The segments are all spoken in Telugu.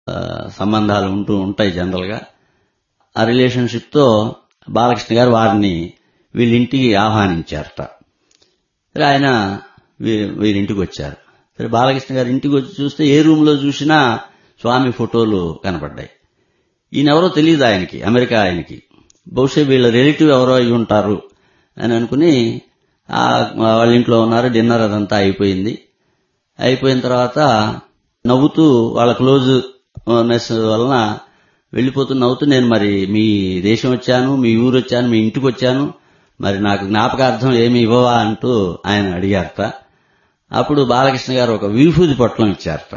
సంబంధాలు ఉంటూ ఉంటాయి జనరల్గా ఆ రిలేషన్షిప్తో బాలకృష్ణ గారు వారిని వీళ్ళింటికి ఆహ్వానించారట సరే ఆయన వీ- వీరింటికి వచ్చారు సరే బాలకృష్ణ గారి ఇంటికి వచ్చి చూస్తే ఏ రూమ్లో చూసినా స్వామి ఫోటోలు కనపడ్డాయి ఈయన ఎవరో తెలియదు ఆయనకి అమెరికా ఆయనకి బహుశా వీళ్ళ రిలేటివ్ ఎవరో అయి ఉంటారు అని అనుకుని ఆ వాళ్ళ ఇంట్లో ఉన్నారు డిన్నర్ అదంతా అయిపోయింది అయిపోయిన తర్వాత నవ్వుతూ వాళ్ళ క్లోజ్ నెస్ వలన వెళ్ళిపోతూ నవ్వుతూ నేను మరి మీ దేశం వచ్చాను మీ ఊరు వచ్చాను మీ ఇంటికి వచ్చాను మరి నాకు జ్ఞాపకార్థం ఏమి ఇవ్వవా అంటూ ఆయన అడిగారట అప్పుడు బాలకృష్ణ గారు ఒక విభూది పొట్లం ఇచ్చారట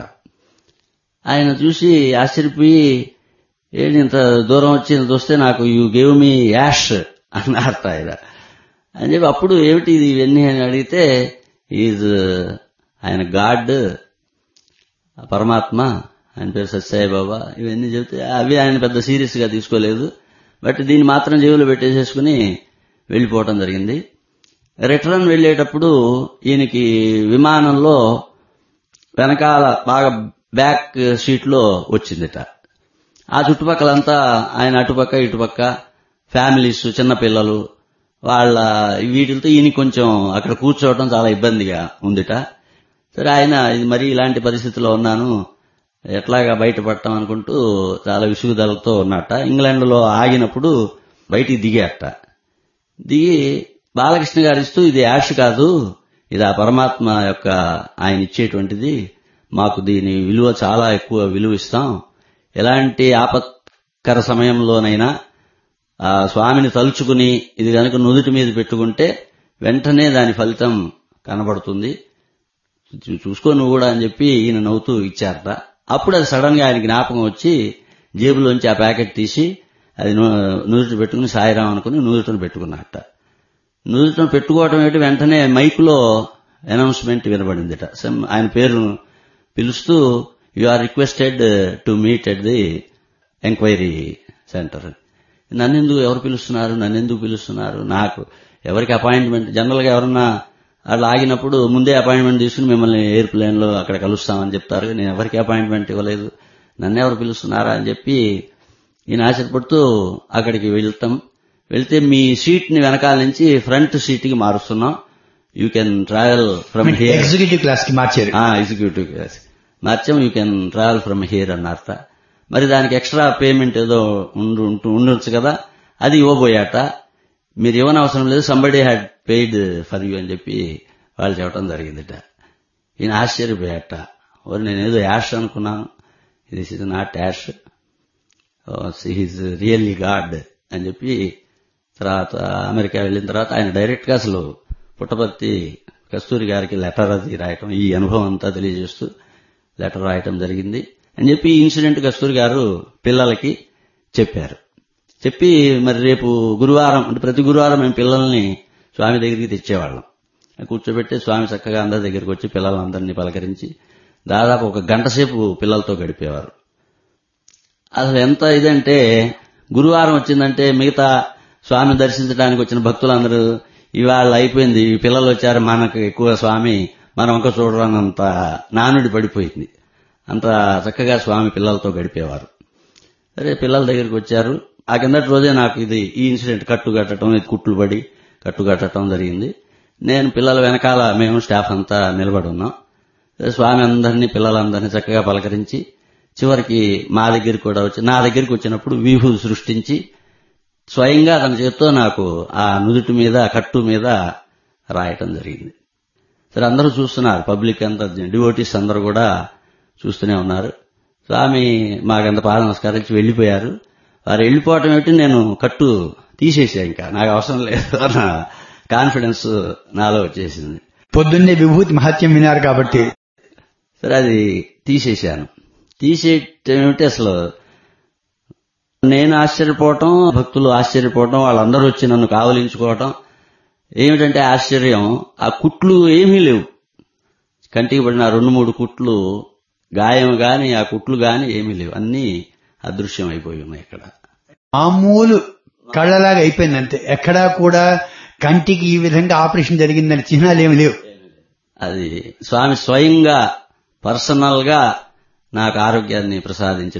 ఆయన చూసి ఆశ్చర్యపోయి ఏంటి ఇంత దూరం వచ్చి ఇంత వస్తే నాకు యూ గేవ్ మీ యాష్ అన్నారట ఆయన అని చెప్పి అప్పుడు ఏమిటి ఇది ఇవన్నీ అని అడిగితే ఈజ్ ఆయన గాడ్ పరమాత్మ ఆయన పేరు సత్యసాయి బాబా ఇవన్నీ చెబితే అవి ఆయన పెద్ద సీరియస్ గా తీసుకోలేదు బట్ దీన్ని మాత్రం జేబులో పెట్టేసేసుకుని వెళ్ళిపోవటం జరిగింది రిటర్న్ వెళ్ళేటప్పుడు ఈయనకి విమానంలో వెనకాల బాగా బ్యాక్ సీట్ లో వచ్చిందిట ఆ చుట్టుపక్కలంతా ఆయన అటుపక్క ఇటుపక్క ఫ్యామిలీస్ చిన్నపిల్లలు వాళ్ళ వీటితో ఈయన కొంచెం అక్కడ కూర్చోవడం చాలా ఇబ్బందిగా ఉందిట సరే ఆయన ఇది మరి ఇలాంటి పరిస్థితిలో ఉన్నాను ఎట్లాగా బయటపడటం అనుకుంటూ చాలా విసుగుదలతో ఉన్నట్ట ఇంగ్లాండ్లో ఆగినప్పుడు బయటికి దిగారట దిగి బాలకృష్ణ గారు ఇస్తూ ఇది యాష్ కాదు ఇది ఆ పరమాత్మ యొక్క ఆయన ఇచ్చేటువంటిది మాకు దీని విలువ చాలా ఎక్కువ విలువ ఇస్తాం ఎలాంటి ఆపత్కర సమయంలోనైనా ఆ స్వామిని తలుచుకుని ఇది కనుక నుదుటి మీద పెట్టుకుంటే వెంటనే దాని ఫలితం కనబడుతుంది చూ- చూసుకో నువ్వు కూడా అని చెప్పి ఈయన నవ్వుతూ ఇచ్చారట అప్పుడు అది సడన్ గా ఆయన జ్ఞాపకం వచ్చి జేబులోంచి ఆ ప్యాకెట్ తీసి అది ను- నుదుటి పెట్టుకుని సాయిరాం అనుకుని నుదుటిని పెట్టుకున్నట్ట నుదుటిని పెట్టుకోవటం ఏంటి వెంటనే మైక్లో అనౌన్స్మెంట్ వినబడిందిట సమ్ ఆయన పేరు పిలుస్తూ you are requested to meet at the enquiry centre నన్నెందుకు ఎవరు పిలుస్తున్నారు నన్నెందుకు పిలుస్తున్నారు నాకు ఎవరికి అపాయింట్మెంట్ జనరల్ గా ఎవరన్నా వాళ్ళు ఆగినప్పుడు ముందే అపాయింట్మెంట్ తీసుకుని మిమ్మల్ని ఎయిర్ప్లేన్ లో అక్కడ కలుస్తామని చెప్తారు నేను ఎవరికి అపాయింట్మెంట్ ఇవ్వలేదు నన్ను ఎవరు పిలుస్తున్నారా అని చెప్పి ఈయన ఆశ్చర్యపడుతూ అక్కడికి వెళ్తాం వెళ్తే మీ సీట్ ని వెనకాల నుంచి ఫ్రంట్ సీట్ కి మారుస్తున్నాం you can travel from here executive class కి మార్చారు ఎగ్జిక్యూటివ్ క్లాస్ మార్చాం you can travel from here అన్నారట మరి దానికి ఎక్స్ట్రా పేమెంట్ ఏదో ఉండు ఉంటూ ఉండొచ్చు కదా అది ఇవ్వబోయాట మీరు ఇవ్వనవసరం లేదు somebody had paid for you అని చెప్పి వాళ్ళు చెప్పడం జరిగిందిట ఈయన ఆశ్చర్యపోయాట ఓరి నేను ఏదో యాష్ అనుకున్నాను this is not ash he's really god అని చెప్పి తర్వాత అమెరికా వెళ్ళిన తర్వాత ఆయన డైరెక్ట్ గా అసలు పుట్టపర్తి కస్తూరి గారికి లెటర్ అది రాయటం ఈ అనుభవం అంతా తెలియజేస్తూ లెటర్ రాయటం జరిగింది అని చెప్పి ఈ ఇన్సిడెంట్ కస్తూరి గారు పిల్లలకి చెప్పారు చెప్పి మరి రేపు గురువారం అంటే ప్రతి గురువారం మేము పిల్లల్ని స్వామి దగ్గరికి తెచ్చేవాళ్ళం కూర్చోబెట్టి స్వామి చక్కగా అందరి దగ్గరికి వచ్చి పిల్లలందరినీ పలకరించి దాదాపు ఒక గంట సేపు పిల్లలతో గడిపేవారు అసలు ఎంత ఇదంటే గురువారం వచ్చిందంటే మిగతా స్వామి దర్శించడానికి వచ్చిన భక్తులందరూ ఇవాళ అయిపోయింది ఈ పిల్లలు వచ్చారు మనకు ఎక్కువ స్వామి మనం ఒక చూడరానంత నానుడి పడిపోయింది అంత చక్కగా స్వామి పిల్లలతో గడిపేవారు సరే పిల్లల దగ్గరికి వచ్చారు ఆ కిందటి రోజే నాకు ఇది ఈ ఇన్సిడెంట్ కట్టు కట్టడం ఇది కుట్లు పడి కట్టు కట్టడం జరిగింది నేను పిల్లల వెనకాల మేము స్టాఫ్ అంతా నిలబడి ఉన్నాం సరే స్వామి అందరినీ పిల్లలందరినీ చక్కగా పలకరించి చివరికి మా దగ్గరికి కూడా వచ్చి నా దగ్గరికి వచ్చినప్పుడు విభూతి సృష్టించి స్వయంగా తన చేత్తో నాకు ఆ నుదుటి మీద కట్టు మీద రాయటం జరిగింది సరే అందరూ చూస్తున్నారు పబ్లిక్ అంతా డివోటీస్ అందరూ కూడా చూస్తూనే ఉన్నారు స్వామి మాకంత పాద నమస్కరించి వెళ్ళిపోయారు వారు వెళ్ళిపోవటం ఏమిటి నేను కట్టు తీసేసా ఇంకా నాకు అవసరం లేదు అన్న కాన్ఫిడెన్స్ నాలో వచ్చేసింది పొద్దున్నే విభూతి మహత్యం వినారు కాబట్టి సరే అది తీసేశాను తీసేయటం ఏమిటి అసలు నేను ఆశ్చర్యపోవటం భక్తులు ఆశ్చర్యపోవటం వాళ్ళందరూ వచ్చి నన్ను కావలించుకోవటం ఏమిటంటే ఆశ్చర్యం ఆ కుట్లు ఏమీ లేవు కంటికి పడిన ఆ రెండు మూడు కుట్లు గాయం గాని ఆ కుట్లు గాని ఏమీ లేవు అన్నీ అదృశ్యం అయిపోయి ఉన్నాయి ఇక్కడ మామూలు కళ్ళలాగా అయిపోయింది అంతే ఎక్కడా కూడా కంటికి ఈ విధంగా ఆపరేషన్ జరిగిందని చిహ్నాలు ఏమి లేవు అది స్వామి స్వయంగా పర్సనల్ గా నాకు ఆరోగ్యాన్ని ప్రసాదించిన